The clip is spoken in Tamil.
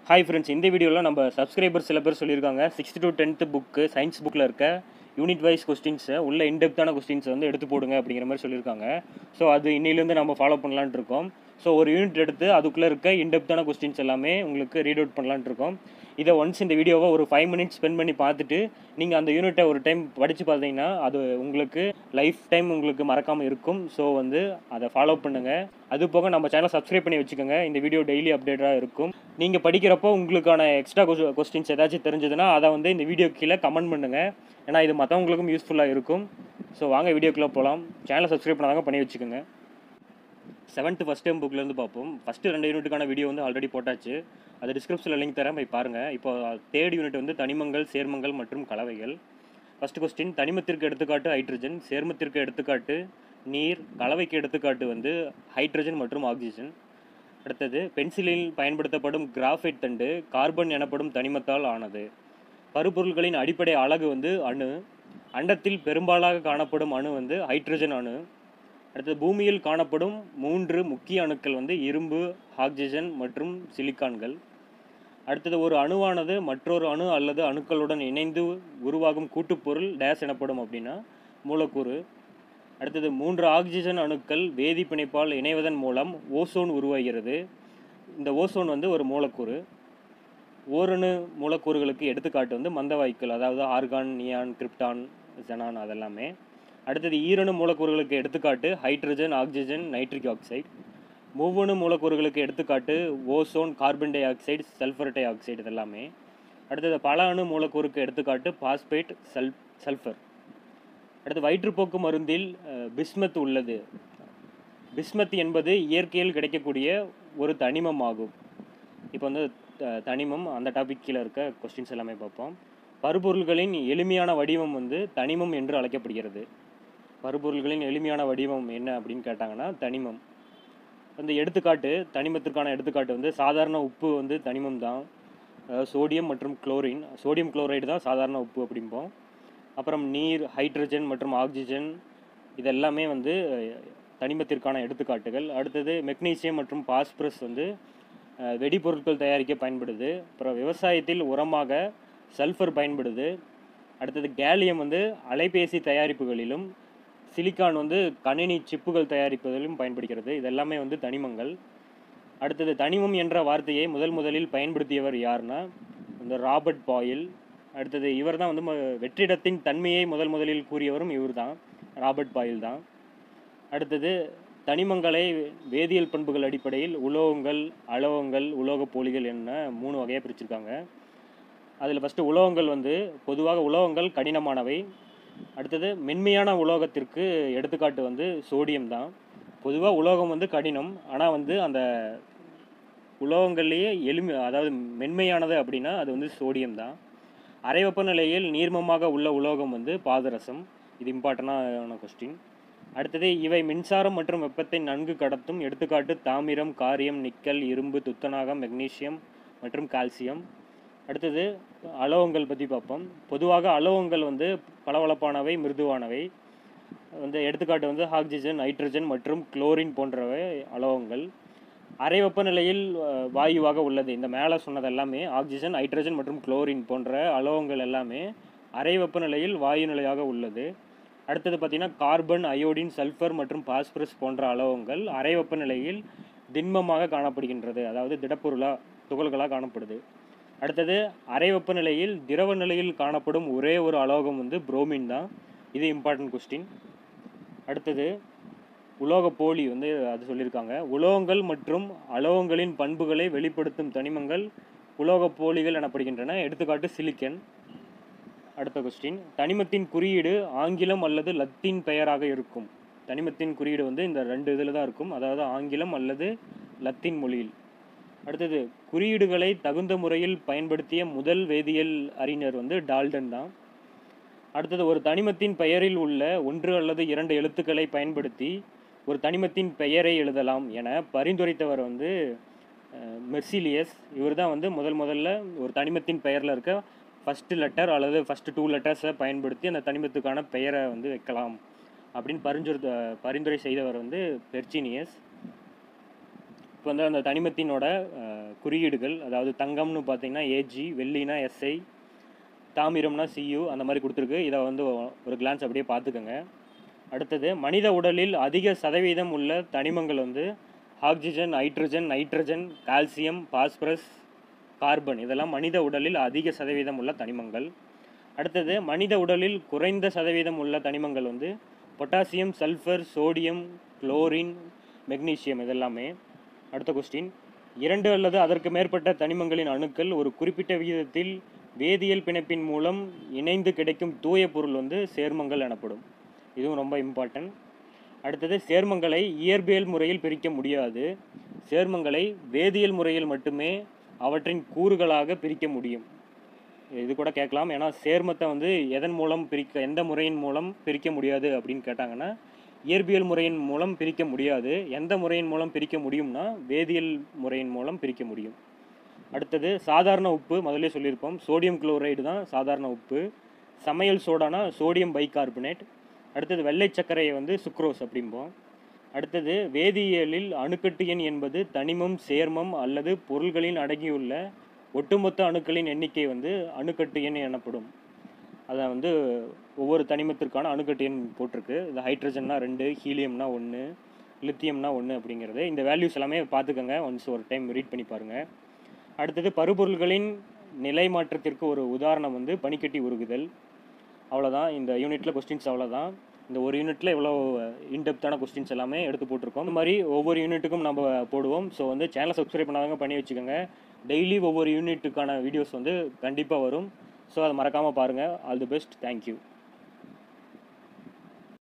ஹாய் ஃப்ரெண்ட்ஸ் இந்த வீடியோவில் நம்ம சப்ஸ்கிரைபர் சில பேர் சொல்லியிருக்காங்க sixth to tenth book science புக்கில் இருக்க யூனிட் வைஸ் கொஸ்டின்ஸை உள்ள இன்டெப்த்தான கொஸ்டின்ஸை வந்து எடுத்து போடுங்க அப்படிங்கிற மாதிரி சொல்லியிருக்காங்க ஸோ அது இன்னிலேருந்து நம்ம ஃபாலோ பண்ணலான்ட்டு இருக்கோம் ஸோ ஒரு யூனிட் எடுத்து அதுக்குள்ளே இருக்க இன்டெப்த்தான கொஸ்டின்ஸ் எல்லாமே உங்களுக்கு ரீட் அவுட் பண்ணலான்ட்டு இருக்கோம் இதை ஒன்ஸ் இந்த வீடியோவை ஒரு ஃபைவ் மினிட்ஸ் ஸ்பெண்ட் பண்ணி பார்த்துட்டு நீங்கள் அந்த யூனிட்டை ஒரு டைம் படித்து பார்த்தீங்கன்னா அது உங்களுக்கு லைஃப் டைம் உங்களுக்கு மறக்காமல் இருக்கும் ஸோ வந்து அதை ஃபாலோ பண்ணுங்கள் அது போக நம்ம சேனல் சப்ஸ்கிரைப் பண்ணி வச்சுக்கோங்க இந்த வீடியோ டெய்லி அப்டேட்டாக இருக்கும் நீங்கள் படிக்கிறப்போ உங்களுக்கான எக்ஸ்ட்ரா கொஸ்டின்ஸ் ஏதாச்சும் தெரிஞ்சதுன்னா அதை வந்து இந்த வீடியோ கீழே கமெண்ட் பண்ணுங்கள் ஏன்னா இது மற்றவங்களுக்கும் யூஸ்ஃபுல்லாக இருக்கும் ஸோ வாங்க வீடியோக்குள்ளே போகலாம் சேனலை சப்ஸ்கிரைப் பண்ணாதாங்க பண்ணி வச்சுக்கோங்க செவன்த்து ஃபஸ்ட் டைம் புக்லேருந்து பார்ப்போம் ஃபஸ்ட்டு ரெண்டு யூனிட்டுக்கான வீடியோ வந்து ஆல்ரெடி போட்டாச்சு அது டிஸ்கிரிப்ஷனில் லிங்க் தரேன் போய் பாருங்கள் இப்போ தேர்ட் யூனிட் வந்து தனிமங்கள் சேர்மங்கள் மற்றும் கலவைகள் ஃபஸ்ட் கொஸ்டின் தனிமத்திற்கு எடுத்துக்காட்டு ஹைட்ரஜன் சேர்மத்திற்கு எடுத்துக்காட்டு நீர் கலவைக்கு எடுத்துக்காட்டு வந்து ஹைட்ரஜன் மற்றும் ஆக்சிஜன் அடுத்தது பென்சிலில் பயன்படுத்தப்படும் கிராஃபைட் தண்டு கார்பன் எனப்படும் தனிமத்தால் ஆனது பருப்பொருள்களின் அடிப்படை அலகு வந்து அணு அண்டத்தில் பெரும்பாலாக காணப்படும் அணு வந்து ஹைட்ரஜன் அணு அடுத்தது பூமியில் காணப்படும் மூன்று முக்கிய அணுக்கள் வந்து இரும்பு ஆக்சிஜன் மற்றும் சிலிக்கான்கள் அடுத்தது ஒரு அணுவானது மற்றொரு அணு அல்லது அணுக்களுடன் இணைந்து உருவாகும் கூட்டுப்பொருள் டேஸ் எனப்படும் அப்படின்னா மூலக்கூறு அடுத்தது மூன்று ஆக்சிஜன் அணுக்கள் வேதி பிணைப்பால் இணைவதன் மூலம் ஓசோன் உருவாகிறது இந்த ஓசோன் வந்து ஒரு மூலக்கூறு ஓரணு மூலக்கூறுகளுக்கு எடுத்துக்காட்டு வந்து மந்தவாயுக்கள் அதாவது ஆர்கான் நியான் கிரிப்டான் ஜெனான் அதெல்லாமே அடுத்தது ஈரணு மூலக்கூறுகளுக்கு எடுத்துக்காட்டு ஹைட்ரஜன் ஆக்சிஜன் நைட்ரிக் ஆக்சைடு மூவணு மூலக்கூறுகளுக்கு எடுத்துக்காட்டு ozone carbon dioxide sulphur dioxide இதெல்லாமே அடுத்தது பல அணு மூலக்கூறுக்கு எடுத்துக்காட்டு பாஸ்பேட் சல் சல்ஃபர் அடுத்து வயிற்றுப்போக்கு மருந்தில் பிஸ்மத் உள்ளது பிஸ்மத் என்பது இயற்கையில் கிடைக்கக்கூடிய ஒரு தனிமம் ஆகும் இப்போ வந்து தனிமம் அந்த டாபிக் கீழே இருக்க கொஸ்டின்ஸ் எல்லாமே பார்ப்போம் பருப்பொருள்களின் எளிமையான வடிவம் வந்து தனிமம் என்று அழைக்கப்படுகிறது பருப்பொருள்களின் எளிமையான வடிவம் என்ன அப்படின்னு கேட்டாங்கன்னா தனிமம் அந்த எடுத்துக்காட்டு தனிமத்திற்கான எடுத்துக்காட்டு வந்து சாதாரண உப்பு வந்து தனிமம் தான் சோடியம் மற்றும் குளோரின் சோடியம் குளோரைடு தான் சாதாரண உப்பு அப்படிம்போம் அப்புறம் நீர் ஹைட்ரஜன் மற்றும் ஆக்சிஜன் இதெல்லாமே வந்து தனிமத்திற்கான எடுத்துக்காட்டுகள் அடுத்தது மெக்னீசியம் மற்றும் பாஸ்பரஸ் வந்து வெடிபொருட்கள் தயாரிக்க பயன்படுது அப்புறம் விவசாயத்தில் உரமாக சல்ஃபர் பயன்படுது அடுத்தது கேலியம் வந்து அலைபேசி தயாரிப்புகளிலும் சிலிக்கான் வந்து கணினி சிப்புகள் தயாரிப்பதிலும் பயன்படுகிறது இதெல்லாமே வந்து தனிமங்கள் அடுத்தது தனிமம் என்ற வார்த்தையை முதல் முதலில் பயன்படுத்தியவர் யாருன்னா இந்த ராபர்ட் பாயில் அடுத்தது இவர் தான் வந்து வெற்றிடத்தின் தன்மையை முதல் முதலில் கூறியவரும் இவர் தான் ராபர்ட் பாயில் தான் அடுத்தது தனிமங்களை வேதியியல் பண்புகள் அடிப்படையில் உலோகங்கள் அலோகங்கள் உலோகப் போலிகள் என்ன மூணு வகையாக பிரிச்சிருக்காங்க அதில் ஃபஸ்ட்டு உலோகங்கள் வந்து பொதுவாக உலோகங்கள் கடினமானவை அடுத்தது மென்மையான உலோகத்திற்கு எடுத்துக்காட்டு வந்து சோடியம் தான் பொதுவாக உலோகம் வந்து கடினம் ஆனால் வந்து அந்த உலோகங்கள்லேயே எளிமை அதாவது மென்மையானது அப்படின்னா அது வந்து சோடியம் தான் அரை வெப்பநிலையில் நீர்மமாக உள்ள உலோகம் வந்து பாதரசம் இது இம்பார்ட்டண்டான கொஸ்டின் அடுத்தது இவை மின்சாரம் மற்றும் வெப்பத்தை நன்கு கடத்தும் எடுத்துக்காட்டு தாமிரம் காரியம் நிக்கல் இரும்பு துத்தநாகம் மெக்னீசியம் மற்றும் கால்சியம் அடுத்தது அலோகங்கள் பற்றி பார்ப்போம் பொதுவாக அலோகங்கள் வந்து பளபளப்பானவை மிருதுவானவை வந்து எடுத்துக்காட்டு வந்து ஆக்சிஜன் நைட்ரஜன் மற்றும் குளோரின் போன்றவை அலோகங்கள் அரை வெப்பநிலையில் வாயுவாக உள்ளது இந்த மேலே சொன்னது எல்லாமே ஆக்சிஜன் நைட்ரஜன் மற்றும் குளோரின் போன்ற அலோகங்கள் எல்லாமே அரை வெப்பநிலையில் வாயு நிலையாக உள்ளது அடுத்தது பார்த்திங்கன்னா கார்பன் அயோடின் சல்ஃபர் மற்றும் பாஸ்பரஸ் போன்ற அலோகங்கள் அரை வெப்பநிலையில் திண்மமாக காணப்படுகின்றது அதாவது திடப்பொருளாக துகள்களாக காணப்படுது அடுத்தது அரை வெப்பநிலையில் திரவ நிலையில் காணப்படும் ஒரே ஒரு அலோகம் வந்து புரோமின் தான் இது இம்பார்ட்டன்ட் கொஸ்டின் அடுத்தது உலோக போலி வந்து அது சொல்லியிருக்காங்க உலோகங்கள் மற்றும் அலோகங்களின் பண்புகளை வெளிப்படுத்தும் தனிமங்கள் உலோக போலிகள் எனப்படுகின்றன எடுத்துக்காட்டு சிலிக்கன் அடுத்த கொஸ்டின் தனிமத்தின் குறியீடு ஆங்கிலம் அல்லது லத்தீன் பெயராக இருக்கும் தனிமத்தின் குறியீடு வந்து இந்த ரெண்டு இதில் தான் இருக்கும் அதாவது ஆங்கிலம் அல்லது லத்தீன் மொழியில் அடுத்தது குறியீடுகளை தகுந்த முறையில் பயன்படுத்திய முதல் வேதியியல் அறிஞர் வந்து டால்டன் தான் அடுத்தது ஒரு தனிமத்தின் பெயரில் உள்ள ஒன்று அல்லது இரண்டு எழுத்துக்களை பயன்படுத்தி ஒரு தனிமத்தின் பெயரை எழுதலாம் என பரிந்துரைத்தவர் வந்து மெர்சிலியஸ் இவர் தான் வந்து முதல் முதல்ல ஒரு தனிமத்தின் பெயரில் இருக்க ஃபஸ்ட்டு லெட்டர் அல்லது ஃபஸ்ட்டு டூ லெட்டர்ஸை பயன்படுத்தி அந்த தனிமத்துக்கான பெயரை வந்து வைக்கலாம் அப்படின்னு பரிந்துரை பரிந்துரை செய்தவர் வந்து பெர்ச்சினியஸ் இப்போ வந்து அந்த தனிமத்தினோட குறியீடுகள் அதாவது தங்கம்னு பார்த்தீங்கன்னா ஏஜி வெள்ளினா எஸ்ஐ தாமிரம்னா சியு அந்த மாதிரி கொடுத்துருக்கு இதை வந்து ஒரு கிளான்ஸ் அப்படியே பார்த்துக்கோங்க அடுத்தது மனித உடலில் அதிக சதவீதம் உள்ள தனிமங்கள் வந்து oxygen hydrogen nitrogen calcium phosphorus carbon இதெல்லாம் மனித உடலில் அதிக சதவீதம் உள்ள தனிமங்கள் அடுத்தது மனித உடலில் குறைந்த சதவீதம் உள்ள தனிமங்கள் வந்து potassium sulphur sodium chlorine magnesium இதெல்லாமே அடுத்த கொஸ்டின் இரண்டு அல்லது அதற்கு மேற்பட்ட தனிமங்களின் அணுக்கள் ஒரு குறிப்பிட்ட விகிதத்தில் வேதியியல் பிணைப்பின் மூலம் இணைந்து கிடைக்கும் தூய பொருள் வந்து சேர்மங்கள் எனப்படும் இதுவும் ரொம்ப இம்பார்ட்டன்ட் அடுத்தது சேர்மங்களை இயற்பியல் முறையில் பிரிக்க முடியாது சேர்மங்களை வேதியியல் முறையில் மட்டுமே அவற்றின் கூறுகளாக பிரிக்க முடியும் இது கூட கேட்கலாம் ஏன்னா சேர்மத்தை வந்து எதன் மூலம் பிரிக்க எந்த முறையின் மூலம் பிரிக்க முடியாது அப்படின்னு கேட்டாங்கன்னா இயற்பியல் முறையின் மூலம் பிரிக்க முடியாது எந்த முறையின் மூலம் பிரிக்க முடியும்னா வேதியியல் முறையின் மூலம் பிரிக்க முடியும் அடுத்தது சாதாரண உப்பு முதல்ல சொல்லியிருப்போம் சோடியம் குளோரைடு தான் சாதாரண உப்பு சமையல் சோடானா சோடியம் பைகார்பனேட் அடுத்தது வெள்ளை சர்க்கரையை வந்து சுக்ரோஸ் அப்படிம்போம் அடுத்தது வேதியியலில் அணுக்கட்டு எண் என்பது தனிமம் சேர்மம் அல்லது பொருள்களின் அடங்கியுள்ள ஒட்டுமொத்த அணுக்களின் எண்ணிக்கை வந்து அணுக்கட்டு எண் எனப்படும் அதை வந்து ஒவ்வொரு தனிமத்திற்கான அணுக்கட்டு எண் போட்டிருக்கு இந்த ஹைட்ரஜன்னா ரெண்டு ஹீலியம்னா ஒன்று லித்தியம்னா ஒன்று அப்படிங்கிறது இந்த வேல்யூஸ் எல்லாமே பார்த்துக்கோங்க ஒன்ஸ் ஒரு டைம் ரீட் பண்ணி பாருங்கள் அடுத்தது பருப்பொருள்களின் நிலை மாற்றத்திற்கு ஒரு உதாரணம் வந்து பனிக்கட்டி உருகுதல் அவ்வளோதான் இந்த யூனிட்டில் கொஸ்டின்ஸ் அவ்வளோதான் இந்த ஒரு யூனிட்டில் இவ்வளோ இன்டெப்த்தான கொஸ்டின்ஸ் எல்லாமே எடுத்து போட்டிருக்கோம் இந்த மாதிரி ஒவ்வொரு யூனிட்டுக்கும் நம்ம போடுவோம் ஸோ வந்து சேனலை சப்ஸ்கிரைப் பண்ணாதவங்க பண்ணி வச்சுக்கோங்க டெய்லி ஒவ்வொரு யூனிட்டுக்கான வீடியோஸ் வந்து கண்டிப்பாக வரும் ஸோ அதை மறக்காமல் பாருங்கள் ஆல் தி பெஸ்ட் தேங்க்யூ